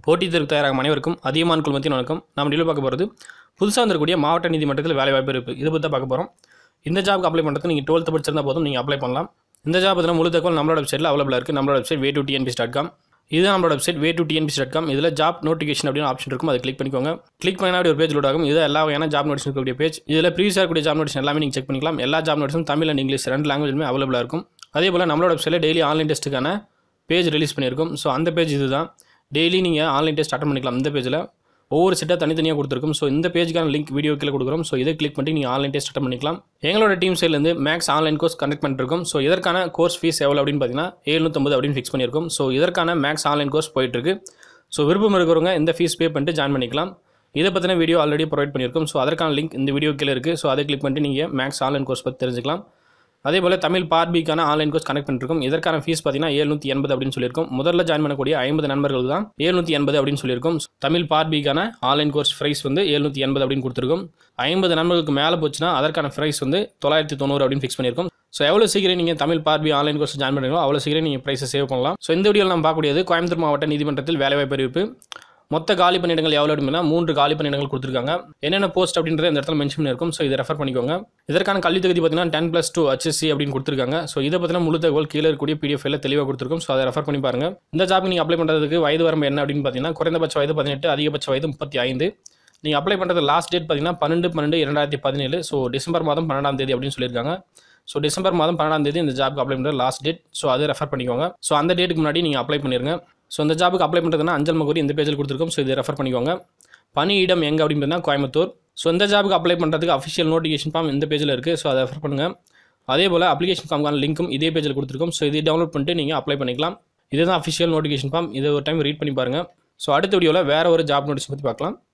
போட்டி தேர்வு தயாராகும் அனைவருக்கும் அதிகமான குழுமத்தின் வணக்கம் நம்ம டீல் பார்க்க போகிறது புதுசாக வந்திருக்கக்கூடிய மாவட்ட நீதிமன்றத்தில் வேலை வாய்ப்பு இருக்குது இதை பற்றி தான் பார்க்க போகிறோம் இந்த ஜாப்க்கு அப்ளை பண்ணுறதுக்கு நீங்கள் டுவெல்த்து படிச்சிருந்தா போதும் நீங்கள் அப்ளை பண்ணலாம் இந்த ஜாப் பற்றின முழு தகவல் நம்மளோட வெப்சைட்டில் அவைலபிளாக இருக்குது நம்மளோட website way to TNPS dot com இது நம்மளோட website way to TNPS dot com இதில் ஜாப் நோட்டிஃபிகேஷன் அப்படின்னு ஆப்ஷன் இருக்கும் அதை கிளிக் பண்ணிக்கோங்க கிளிக் பண்ணினா அப்படி ஒரு பேஜ் லோட் ஆகும் இது எல்லா வகையான ஜாப் நோட்டிஸ் இருக்கக்கூடிய பேஜ் இதில் ப்ரீவியஸாக இருக்கக்கூடிய ஜாப் நோட்டிஸ் எல்லாமே நீங்கள் செக் பண்ணிக்கலாம் எல்லா ஜாப் நோட்டிஸும் தமிழ் அண்ட் இங்கிலீஷ் ரெண்டு லாங்குவேஜுமே அவைலபிளாக இருக்கும் அதே போல் நம்மளோட வெப்சைட்டில் டெய்லி ஆன்லைன் டெஸ்ட்டுக்கான பேஜ் ரிலீஸ் பண்ணியிருக்கோம் ஸோ அந்த பேஜ் இதுதான் டெய்லி நீங்கள் ஆன்லைன் டெஸ்ட் அட்டன் பண்ணிக்கலாம் இந்த பேஜில் ஒவ்வொரு செட்டாக தனித்தனியாக கொடுத்துருக்கும் ஸோ இந்த பேஜுக்கான லிங்க் வீடியோ கீழே கொடுக்குறோம் ஸோ இதை கிளிக் பண்ணி நீங்கள் ஆன்லைன் டெஸ்ட் அட்டன் பண்ணிக்கலாம் எங்களோட டீம் சைட்லேருந்து மேக்ஸ் ஆன்லைன் கோர்ஸ் கண்டக்ட் பண்ணிருக்கோம் ஸோ இதற்கான கோர்ஸ் ஃபீஸ் எவ்வளோ அப்படின்னு பார்த்தீங்கன்னா எழுநூற்றம்பது அப்படின்னு ஃபிக்ஸ் பண்ணியிருக்கோம் ஸோ இதற்கான மேக்ஸ் ஆன்லைன் கோர்ஸ் போயிட்டுருக்கு ஸோ விருப்பம் இருக்கிறவங்க இந்த ஃபீஸ் பே பண்ணிட்டு ஜாயின் பண்ணிக்கலாம் இதை பற்றின வீடியோ ஆல்ரெடி ப்ரொவைட் பண்ணியிருக்கோம் ஸோ அதற்கான லிங்க் இந்த வீடியோ கீழே இருக்குது ஸோ அதை கிளிக் பண்ணிட்டு நீங்கள் மேக்ஸ் ஆன்லைன் கோர்ஸ் பற்றி தெரிஞ்சுக்கலாம் அதே போல் தமிழ் பார்பிக்கான ஆன்லைன் கோர்ஸ் கனெக்ட் பண்ணிருக்கோம் இதற்கான ஃபீஸ் பார்த்தீங்கன்னா எழுநூற்றி எண்பது அப்படின்னு சொல்லியிருக்கோம் முதல்ல ஜாயின் பண்ணக்கூடிய ஐம்பது நண்பர்கள் தான் எழுநூற்றி எண்பது அப்படின்னு சொல்லியிருக்கோம் தமிழ் பார்பிக்கான ஆன்லைன் கோர்ஸ் ப்ரைஸ் வந்து எழுநூற்றி எண்பது அப்படின்னு கொடுத்துருக்கோம் ஐம்பது நண்பர்களுக்கு மேலே போச்சுன்னா அதற்கான ப்ரைஸ் வந்து தொள்ளாயிரத்தி தொண்ணூறு அப்படின்னு ஃபிக்ஸ் பண்ணியிருக்கோம் ஸோ எவ்வளோ சீக்கிரம் நீங்கள் தமிழ் பார்பி ஆன்லைன் கோர்ஸ் ஜாயின் பண்ணுறீங்களோ அவ்வளோ சீக்கிரம் நீங்கள் ப்ரைஸை சேவ் பண்ணலாம் ஸோ இந்த வீடியோவில் நம்ம பார்க்கக்கூடியது கோயம்புத்தூர் மாவட்ட நீதிமன்றத்தில் வேலைவாய்ப்பு அறிவிப்பு மொத்த காலி பணியிடங்கள் எவ்வளோ அப்படின்னா மூன்று காலி பணியிடங்கள் கொடுத்துருக்காங்க என்னென்ன போஸ்ட் அப்படின்றத இந்த இடத்துல மென்ஷன் பண்ணியிருக்கும் ஸோ இதை ரெஃபர் பண்ணிக்கோங்க இதற்கான கல்வி தகுதி பார்த்தீங்கன்னா டென் ப்ளஸ் டூ ஹெச்எஸ்சி அப்படின்னு கொடுத்துருக்காங்க ஸோ இதை பற்றின முழு தகவல் கீழே இருக்கக்கூடிய பிடிஎஃப் எல்லாம் தெளிவாக கொடுத்துருக்கும் ஸோ அதை ரெஃபர் பண்ணி பாருங்க இந்த ஜாப்க்கு நீங்கள் அப்ளை பண்ணுறதுக்கு வயது வரம்பு என்ன அப்படின்னு பார்த்தீங்கன்னா குறைந்தபட்ச வயது பதினெட்டு அதிகபட்ச வயது முப்பத்தி ஐந்து நீங்கள் அப்ளை பண்ணுறது லாஸ்ட் டேட் பார்த்தீங்கன்னா பன்னெண்டு பன்னெண்டு இரண்டாயிரத்தி பதினேழு ஸோ டிசம்பர் மாதம் பன்னெண்டாம் தேதி அப்படின்னு சொல்லியிருக்காங்க ஸோ டிசம்பர் மாதம் பன்னெண்டாம் தேதி இந்த ஜாப்க்கு அப்ளை பண்ணுறது லாஸ்ட் டேட் ஸோ அதை ரெஃபர் பண்ணிக்கோங்க ஸோ அந்த டேட்டுக்கு முன்னாடி நீங்கள் அப்ளை பண்ணிருங்க ஸோ இந்த ஜாபுக்கு அப்ளை பண்ணுறதுனா அஞ்சல் முகவரி இந்த பேஜில் கொடுத்துருக்கோம் ஸோ இதை ரெஃபர் பண்ணிக்கோங்க பணியிடம் எங்கே அப்படின்னு பார்த்தீங்கன்னா கோயம்புத்தூர் ஸோ இந்த ஜாபுக்கு அப்ளை பண்ணுறதுக்கு அஃபிஷியல் நோட்டிஃபிகேஷன் ஃபார்ம் இந்த பேஜில் இருக்குது ஸோ அதை ரெஃபர் பண்ணுங்கள் அதே போல் அப்ளிகேஷன் ஃபார்முக்கான லிங்க்கும் இதே பேஜில் கொடுத்துருக்கோம் ஸோ இதை டவுன்லோட் பண்ணிட்டு நீங்கள் அப்ளை பண்ணிக்கலாம் இதுதான் அஃபிஷியல் நோட்டிஃபிகேஷன் ஃபார்ம் இதை ஒரு டைம் ரீட் பண்ணி பாருங்கள் ஸோ அடுத்த வீடியோவில் வேறு ஒரு ஜாப் நோட்டீஸ் பற்றி பார்க்கலாம்